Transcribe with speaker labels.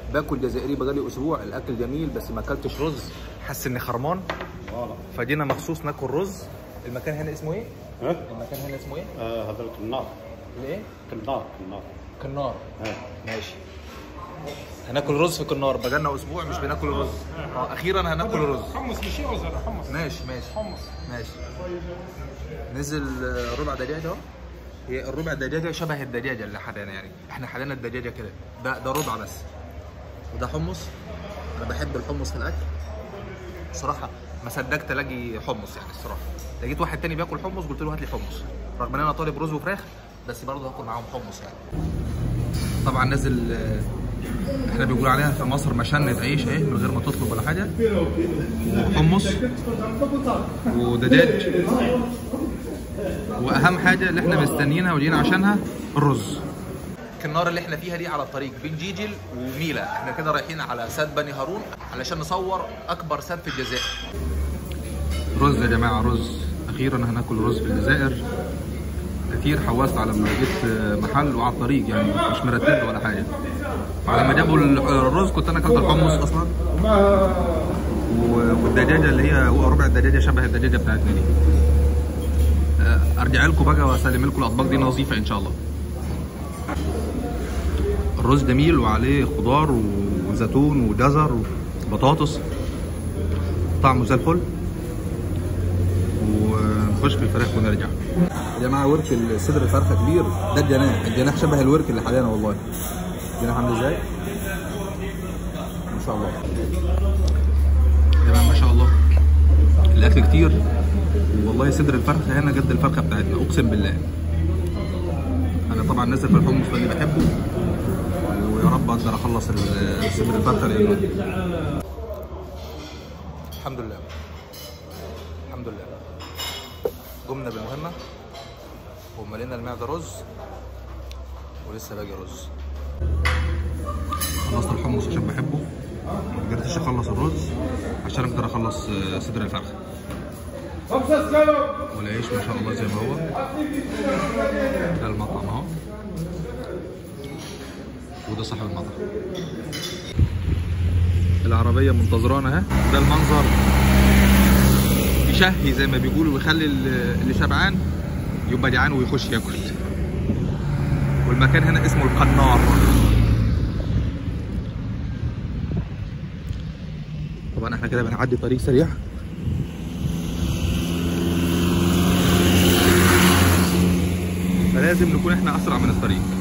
Speaker 1: باكل جزائري بقالي اسبوع الاكل جميل بس ما اكلتش رز حاسس اني خرمان
Speaker 2: فوالا
Speaker 1: فجينا مخصوص ناكل رز المكان هنا اسمه ايه
Speaker 2: ها
Speaker 1: المكان هنا اسمه ايه
Speaker 2: آه، هذا الكنار
Speaker 1: الايه
Speaker 2: كنار كنار
Speaker 1: كنار
Speaker 2: ها
Speaker 1: ماشي هناكل رز في كنار بقالنا اسبوع مش بناكل رز اه اخيرا هناكل رز
Speaker 3: حمص مش رز هذا حمص
Speaker 1: ماشي ماشي
Speaker 3: حمص
Speaker 1: ماشي نزل آه، ربع دجاجه اهو هي الربع دجاجه شبه الدجاجه اللي حدانا يعني احنا حدانا الدجاجه كده ده ده ربع بس وده حمص انا بحب الحمص في الاكل صراحه ما صدقت الاقي حمص يعني الصراحه لقيت واحد تاني بياكل حمص قلت له هات لي حمص رغم ان انا طالب رز وفراخ بس برضه هاكل معاهم حمص يعني طبعا نازل آه، احنا بيقول عليها في مصر مشنة عيش اهي من غير ما تطلب ولا حاجه وحمص ودجاج واهم حاجه اللي احنا مستنيينها وجينا عشانها الرز النار اللي احنا فيها دي على الطريق بين جيجل وميلا احنا كده رايحين على سد بني هارون علشان نصور اكبر سد في الجزائر رز يا جماعه رز اخيرا هناكل رز في الجزائر كتير حوست على ما لقيت محل وعلى الطريق يعني مش مرتب له ولا حاجه على ما جابوا الرز كنت انا اكلت الحمص اصلا و- والدجاجه اللي هي ربع الدجاجه شبه الدجاجه بتاعتنا دي آه، ارجع لكم بقى واسلم لكم الاطباق دي نظيفه ان شاء الله الرز جميل وعليه خضار وزيتون وجزر وبطاطس طعمه زي الفل ونخش في الفراخ ونرجع يا جماعه ورك صدر الفرخه كبير ده الجناح الجناح شبه الورك اللي حاليا والله الجناح عامل ازاي ما شاء الله يا جماعه ما شاء الله الاكل كتير والله صدر الفرخه هنا قد الفرخه بتاعتنا اقسم بالله انا طبعا نازل في الحمص اللي بحبه ويا رب اقدر اخلص ال- صدر الفرخه لانه الحمد لله الحمد لله قمنا بالمهمه وملينا المعده رز ولسه باقي رز خلصت الحمص عشان بحبه ما قدرتش اخلص الرز عشان اقدر اخلص آه، صدر الفرخه والعيش ما شاء الله زي ما هو ده المطعم اهو وده صاحب المطعم العربية منتظرانا اهي ده المنظر يشهي زي ما بيقولوا ويخلي ال- اللي شبعان يبقى جعان ويخش ياكل والمكان هنا اسمه القنار طبعا احنا كده بنعدي طريق سريع فلازم نكون احنا اسرع من الطريق